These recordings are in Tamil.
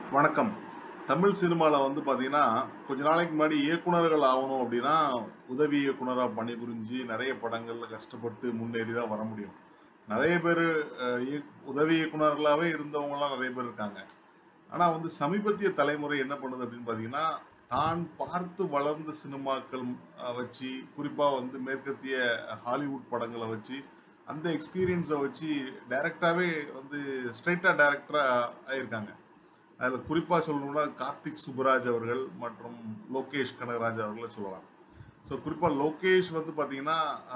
வணக்கம் தமிழ் சினிமாவில் வந்து பார்த்தீங்கன்னா கொஞ்ச நாளைக்கு முன்னாடி இயக்குனர்கள் ஆகணும் அப்படின்னா உதவி இயக்குனராக பணிபுரிஞ்சு நிறைய படங்களில் கஷ்டப்பட்டு முன்னேறி தான் வர முடியும் நிறைய பேர் உதவி இயக்குனர்களாகவே இருந்தவங்கலாம் நிறைய பேர் இருக்காங்க ஆனால் வந்து சமீபத்திய தலைமுறை என்ன பண்ணுது அப்படின்னு பார்த்தீங்கன்னா தான் பார்த்து வளர்ந்த சினிமாக்கள் அஹ், வச்சு குறிப்பாக வந்து மேற்கத்திய ஹாலிவுட் படங்களை வச்சு அந்த எக்ஸ்பீரியன்ஸை வச்சு டைரக்டாகவே வந்து ஸ்ட்ரைட்டாக டைரக்டராக ஆயிருக்காங்க அதில் குறிப்பாக சொல்லணும்னா கார்த்திக் சுப்புராஜ் அவர்கள் மற்றும் லோகேஷ் கனகராஜ் அவர்களை சொல்லலாம் ஸோ குறிப்பாக லோகேஷ் வந்து பார்த்தீங்கன்னா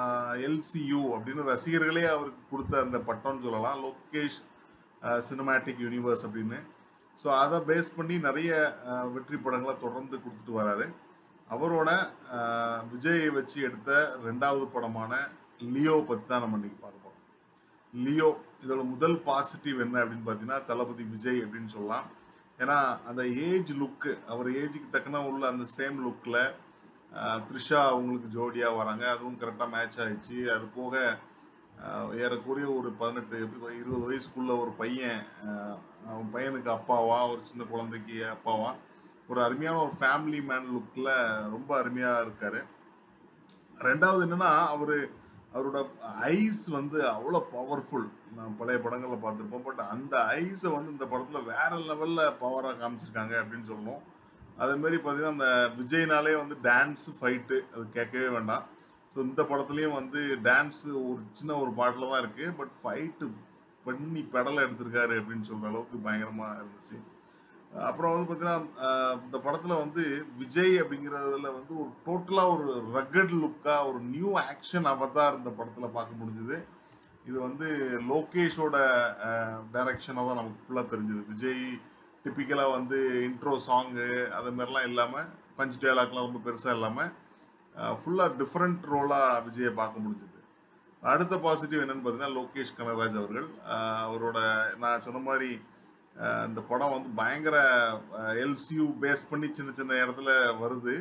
எல்சியூ அப்படின்னு ரசிகர்களே அவருக்கு கொடுத்த அந்த பட்டம்னு சொல்லலாம் லோகேஷ் சினிமேட்டிக் யூனிவர்ஸ் அப்படின்னு ஸோ அதை பேஸ் பண்ணி நிறைய அஹ், வெற்றி படங்களை தொடர்ந்து கொடுத்துட்டு வராரு அவரோட அஹ், விஜயை வச்சு எடுத்த ரெண்டாவது படமான லியோ பற்றி தான் நம்ம இன்னைக்கு பார்க்க போகிறோம் லியோ இதோட முதல் பாசிட்டிவ் என்ன அப்படின்னு பார்த்தீங்கன்னா தளபதி விஜய் அப்படின்னு சொல்லலாம் ஏன்னா அந்த ஏஜ் லுக்கு அவர் ஏஜுக்கு தக்கன உள்ள அந்த சேம் லுக்கில் த்ரிஷா அவங்களுக்கு ஜோடியாக வராங்க அதுவும் கரெக்டாக மேட்ச் ஆயிடுச்சு அது போக ஆஹ், ஏறக்குறைய ஒரு பதினெட்டு இருபது வயசுக்குள்ள ஒரு பையன் ஆஹ், அவன் பையனுக்கு அப்பாவா ஒரு சின்ன குழந்தைக்கு அப்பாவா ஒரு அருமையான ஒரு ஃபேமிலி மேன் லுக்கில் ரொம்ப அருமையாக இருக்காரு ரெண்டாவது என்னன்னா அவரு அவரோட ஐஸ் வந்து அவ்வளோ பவர்ஃபுல் நான் பழைய படங்களில் பார்த்துருப்போம் பட் அந்த ஐஸை வந்து இந்த படத்தில் வேற லெவலில் பவராக காமிச்சிருக்காங்க அப்படின்னு சொல்லணும் அதே மாதிரி பார்த்தீங்கன்னா அந்த விஜய்னாலே வந்து டான்ஸு ஃபைட்டு அது கேட்கவே வேண்டாம் ஸோ இந்த படத்துலையும் வந்து டான்ஸு ஒரு சின்ன ஒரு பாட்டில் தான் இருக்குது பட் ஃபைட்டு பண்ணி பெடலை எடுத்திருக்காரு அப்படின்னு சொல்கிற அளவுக்கு பயங்கரமாக இருந்துச்சு அப்புறம் வந்து பார்த்தீங்கன்னா ஆஹ், இந்த படத்தில் வந்து விஜய் அப்படிங்கிறதுல வந்து ஒரு டோட்டலாக ஒரு ரகட் லுக்காக ஒரு நியூ ஆக்ஷன் அவதார் இந்த படத்தில் பார்க்க முடிஞ்சுது இது வந்து லோகேஷோட டைரக்ஷனாக தான் நமக்கு ஃபுல்லாக தெரிஞ்சுது விஜய் டிப்பிக்கலாக வந்து இன்ட்ரோ சாங்கு அது மாதிரிலாம் இல்லாமல் பஞ்ச் டயலாக்லாம் ரொம்ப பெருசாக இல்லாமல் ஃபுல்லாக டிஃப்ரெண்ட் ரோலாக விஜயை பார்க்க முடிஞ்சுது அடுத்த பாசிட்டிவ் என்னன்னு பார்த்தீங்கன்னா லோகேஷ் கனகராஜ் அவர்கள் ஆஹ் அவரோட நான் சொன்ன மாதிரி ஆஹ் இந்த படம் வந்து பயங்கர எல்சியூ பேஸ் பண்ணி சின்ன சின்ன இடத்துல வருது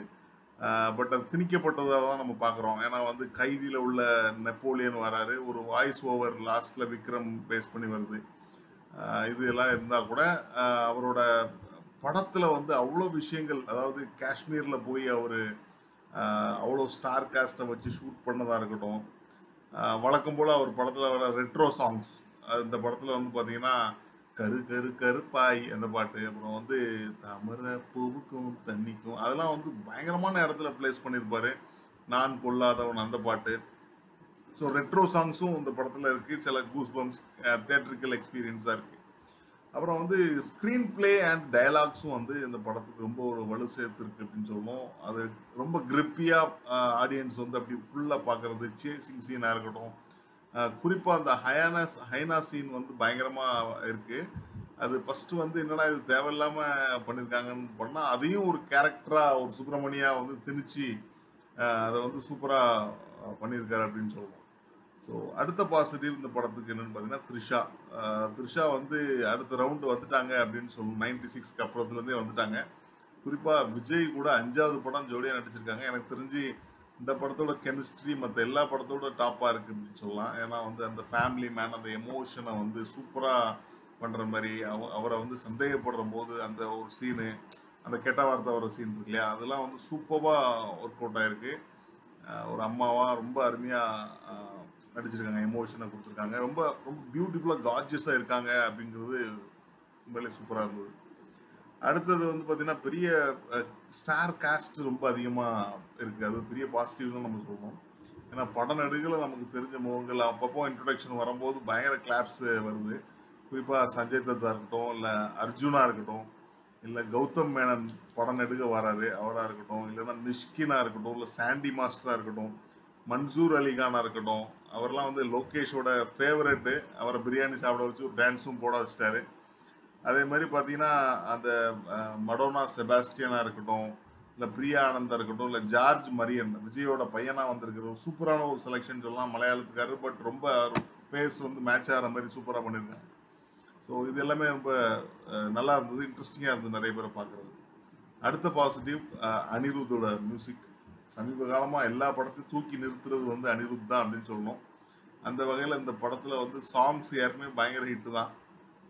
பட் அது திணிக்கப்பட்டதாக தான் நம்ம பார்க்குறோம் ஏன்னா வந்து கைதியில் உள்ள நெப்போலியன் வராரு ஒரு வாய்ஸ் ஓவர் லாஸ்ட்டில் விக்ரம் பேஸ் பண்ணி வருது ஆஹ் இது எல்லாம் இருந்தால் கூட ஆஹ் அவரோட படத்தில் வந்து அவ்வளோ விஷயங்கள் அதாவது காஷ்மீரில் போய் அவர் அவ்வளோ ஸ்டார் காஸ்ட்டை வச்சு ஷூட் பண்ணதாக இருக்கட்டும் ஆஹ் வழக்கம் போல் அவர் படத்தில் வர ரெட்ரோ சாங்ஸ் இந்த படத்தில் வந்து பார்த்தீங்கன்னா கரு கரு கருப்பாய் அந்த பாட்டு அப்புறம் வந்து தாமரை பூவுக்கும் தண்ணிக்கும் அதெல்லாம் வந்து பயங்கரமான இடத்துல ப்ளேஸ் பண்ணியிருப்பாரு நான் பொல்லாதவன் அந்த பாட்டு ஸோ ரெட்ரோ சாங்ஸும் இந்த படத்தில் இருக்குது சில கூஸ் பம்ப்ஸ் தேட்ரிக்கல் எக்ஸ்பீரியன்ஸாக இருக்குது அப்புறம் வந்து ஸ்க்ரீன் பிளே அண்ட் டயலாக்ஸும் வந்து இந்த படத்துக்கு ரொம்ப ஒரு வலு சேர்த்துருக்கு அப்படின்னு சொல்லணும் அது ரொம்ப கிரிப்பியாக ஆடியன்ஸ் வந்து அப்படி ஃபுல்லாக பார்க்குறது சேசிங் சீனாக இருக்கட்டும் குறிப்பாக அந்த ஹயானஸ் ஹைனா சீன் வந்து பயங்கரமாக இருக்குது அது ஃபஸ்ட்டு வந்து என்னடா இது தேவையில்லாமல் பண்ணியிருக்காங்கன்னு பண்ணால் அதையும் ஒரு கேரக்டராக ஒரு சுப்பிரமணியா வந்து திணிச்சு அஹ், அதை வந்து சூப்பராக பண்ணியிருக்காரு அப்படின்னு சொல்லணும் ஸோ அடுத்த பாசிட்டிவ் இந்த படத்துக்கு என்னன்னு பார்த்தீங்கன்னா த்ரிஷா அஹ், த்ரிஷா வந்து அடுத்த ரவுண்டு வந்துட்டாங்க அப்படின்னு சொல்லணும் நைன்டி சிக்ஸ்க்கு அப்புறத்துலேருந்தே வந்துட்டாங்க குறிப்பாக விஜய் கூட அஞ்சாவது படம் ஜோடியாக நடிச்சிருக்காங்க எனக்கு தெரிஞ்சு இந்த படத்தோட கெமிஸ்ட்ரி மற்ற எல்லா படத்தோட டாப்பாக இருக்குது அப்படின்னு சொல்லலாம் ஏன்னா வந்து அந்த ஃபேமிலி மேன் அந்த எமோஷனை வந்து சூப்பராக பண்ணுற மாதிரி அவ அவரை வந்து சந்தேகப்படுற போது அந்த ஒரு சீனு அந்த கெட்ட வார்த்தை வர சீன் இருக்கு இல்லையா அதெல்லாம் வந்து சூப்பராக ஒர்க் அவுட் ஆயிருக்கு அஹ் ஒரு அம்மாவாக ரொம்ப அருமையாக நடிச்சிருக்காங்க எமோஷனை கொடுத்துருக்காங்க ரொம்ப ரொம்ப பியூட்டிஃபுல்லாக கார்ஜியஸாக இருக்காங்க அப்படிங்கிறது உண்மையிலே சூப்பராக இருந்தது அடுத்தது வந்து பார்த்தீங்கன்னா பெரிய ஸ்டார் காஸ்ட் ரொம்ப அதிகமாக இருக்குது அது பெரிய பாசிட்டிவ் தான் நம்ம சொல்லணும் ஏன்னா பட நடுகளை நமக்கு தெரிஞ்ச முகங்கள் அப்பப்போ இன்ட்ரொடக்ஷன் வரும்போது பயங்கர கிளாப்ஸ் வருது குறிப்பாக சஞ்சய் தத்தா இருக்கட்டும் இல்லை அர்ஜுனா இருக்கட்டும் இல்லை கௌதம் மேனன் படம் நெடுக வராரு அவராக இருக்கட்டும் இல்லைன்னா மிஷ்கினாக இருக்கட்டும் இல்லை சாண்டி மாஸ்டராக இருக்கட்டும் மன்சூர் அலிகானாக இருக்கட்டும் அவர்லாம் வந்து லோகேஷோட ஃபேவரெட்டு அவரை பிரியாணி சாப்பிட வச்சு ஒரு டான்ஸும் போட வச்சிட்டாரு அதே மாதிரி பார்த்தீங்கன்னா அந்த அஹ், மடோனா செபாஸ்டியனாக இருக்கட்டும் இல்லை பிரியா ஆனந்தா இருக்கட்டும் இல்லை ஜார்ஜ் மரியன் விஜயோட பையனாக வந்திருக்கிற ஒரு சூப்பரான ஒரு செலெக்ஷன் சொல்லலாம் மலையாளத்துக்காரு பட் ரொம்ப ஃபேஸ் வந்து மேட்ச் ஆகிற மாதிரி சூப்பராக பண்ணியிருக்காங்க ஸோ இது எல்லாமே ரொம்ப அஹ், நல்லா இருந்தது இன்ட்ரெஸ்டிங்காக இருந்தது நிறைய பேரை பார்க்குறது அடுத்த பாசிட்டிவ் அனிருத்தோட மியூசிக் சமீப காலமாக எல்லா படத்தையும் தூக்கி நிறுத்துறது வந்து அனிருத் தான் அப்படின்னு சொல்லணும் அந்த வகையில் இந்த படத்தில் வந்து சாங்ஸ் ஏற்கனவே பயங்கர ஹிட்டு தான்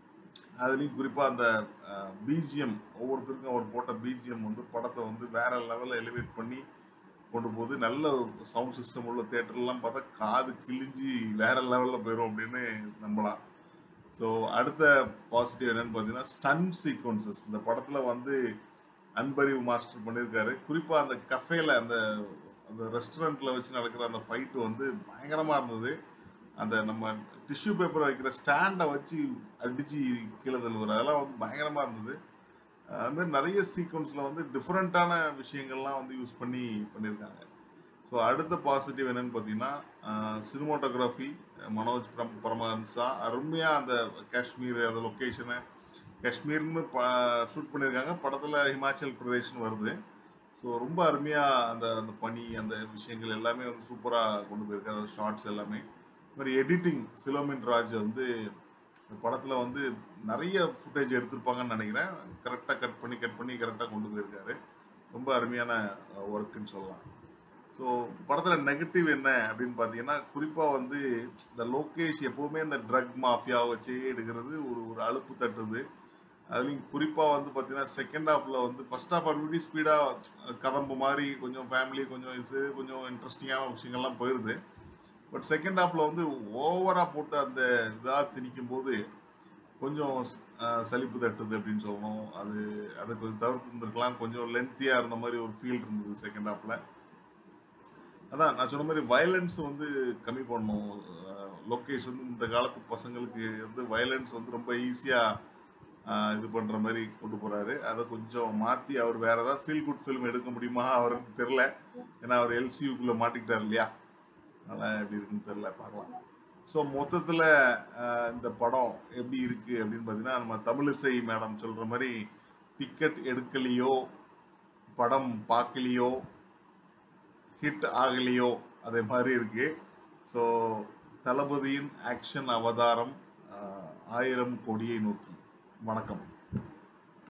அதுலேயும் குறிப்பாக அந்த பிஜிஎம் ஒவ்வொருத்தருக்கும் அவர் போட்ட பிஜிஎம் வந்து படத்தை வந்து வேற லெவலில் எலிவேட் பண்ணி கொண்டு போகுது நல்ல சவுண்ட் சிஸ்டம் உள்ள தேட்டர்லாம் பார்த்தா காது கிழிஞ்சி வேற லெவலில் போயிடும் அப்படின்னு நம்பலாம் ஸோ அடுத்த பாசிட்டிவ் என்னன்னு பார்த்தீங்கன்னா ஸ்டன் சீக்வன்சஸ் இந்த படத்தில் வந்து அன்பறிவு மாஸ்டர் பண்ணியிருக்காரு குறிப்பாக அந்த கஃபேல அந்த அந்த ரெஸ்டாரண்ட்டில் வச்சு நடக்கிற அந்த ஃபைட்டு வந்து பயங்கரமாக இருந்தது அந்த நம்ம டிஷ்யூ பேப்பர் வைக்கிற ஸ்டாண்டை வச்சு அடித்து கீழே தள்ளுவார் அதெல்லாம் வந்து பயங்கரமாக இருந்தது அஹ் அது மாதிரி நிறைய சீக்வன்ஸில் வந்து டிஃப்ரெண்ட்டான விஷயங்கள்லாம் வந்து யூஸ் பண்ணி பண்ணியிருக்காங்க ஸோ அடுத்த பாசிட்டிவ் என்னன்னு பார்த்தீங்கன்னா சினிமோட்டோகிராஃபி மனோஜ் பரம் பரமஹன்சா அருமையாக அந்த காஷ்மீர் அந்த லொக்கேஷனை காஷ்மீர்னு ப ஷூட் பண்ணியிருக்காங்க படத்தில் ஹிமாச்சல் பிரதேஷ்னு வருது ஸோ ரொம்ப அருமையாக அந்த அந்த பனி அந்த விஷயங்கள் எல்லாமே வந்து சூப்பராக கொண்டு போயிருக்காரு அந்த ஷார்ட்ஸ் எல்லாமே இது மாதிரி எடிட்டிங் ஃபிலோமின் ராஜ் வந்து இந்த படத்தில் வந்து நிறைய ஃபுட்டேஜ் எடுத்திருப்பாங்கன்னு நினைக்கிறேன் கரெக்டாக கட் பண்ணி கட் பண்ணி கரெக்டாக கொண்டு போயிருக்காரு ரொம்ப அருமையான ஒர்க்குன்னு சொல்லலாம் ஸோ படத்தில் நெகட்டிவ் என்ன அப்படின்னு பார்த்தீங்கன்னா குறிப்பாக வந்து இந்த லோகேஷ் எப்போவுமே இந்த ட்ரக் மாஃபியாவை வச்சே எடுக்கிறது ஒரு ஒரு அலுப்பு தட்டுது அதுலேயும் குறிப்பாக வந்து பார்த்தீங்கன்னா செகண்ட் ஹாஃபில் வந்து ஃபர்ஸ்ட் ஹாஃப் அப்படி ஸ்பீடாக கதம்பு மாதிரி கொஞ்சம் ஃபேமிலி கொஞ்சம் இது கொஞ்சம் இன்ட்ரெஸ்டிங்கான விஷயங்கள்லாம் போயிடுது பட் செகண்ட் ஹாஃபில் வந்து ஓவராக போட்டு அந்த இதாக திணிக்கும் போது கொஞ்சம் அஹ், சலிப்பு தட்டுது அப்படின்னு சொல்லணும் அது அதை கொஞ்சம் தவிர்த்து இருந்திருக்கலாம் கொஞ்சம் லென்த்தியாக இருந்த மாதிரி ஒரு ஃபீல் இருந்தது செகண்ட் ஹாஃபில் அதான் நான் சொன்ன மாதிரி வயலன்ஸ் வந்து கம்மி பண்ணணும் அஹ், லோகேஷ் வந்து இந்த காலத்து பசங்களுக்கு வந்து வயலன்ஸ் வந்து ரொம்ப ஈஸியாக இது பண்ணுற மாதிரி கொண்டு போகிறாரு அதை கொஞ்சம் மாற்றி அவர் வேற ஏதாவது ஃபீல் குட் ஃபிலிம் எடுக்க முடியுமா அவருக்கு தெரில ஏன்னா அவர் எல்சியூக்குள்ளே மாட்டிக்கிட்டார் இல்லையா அதனால் எப்படி இருக்குன்னு தெரில பார்க்கலாம் ஸோ மொத்தத்தில் இந்த படம் எப்படி இருக்குது அப்படின்னு பார்த்தீங்கன்னா நம்ம தமிழிசை மேடம் சொல்கிற மாதிரி டிக்கெட் எடுக்கலையோ படம் பார்க்கலையோ ஹிட் ஆகலையோ அதே மாதிரி இருக்கு ஸோ தளபதியின் ஆக்ஷன் அவதாரம் ஆஹ், ஆயிரம் கோடியை நோக்கி வணக்கம்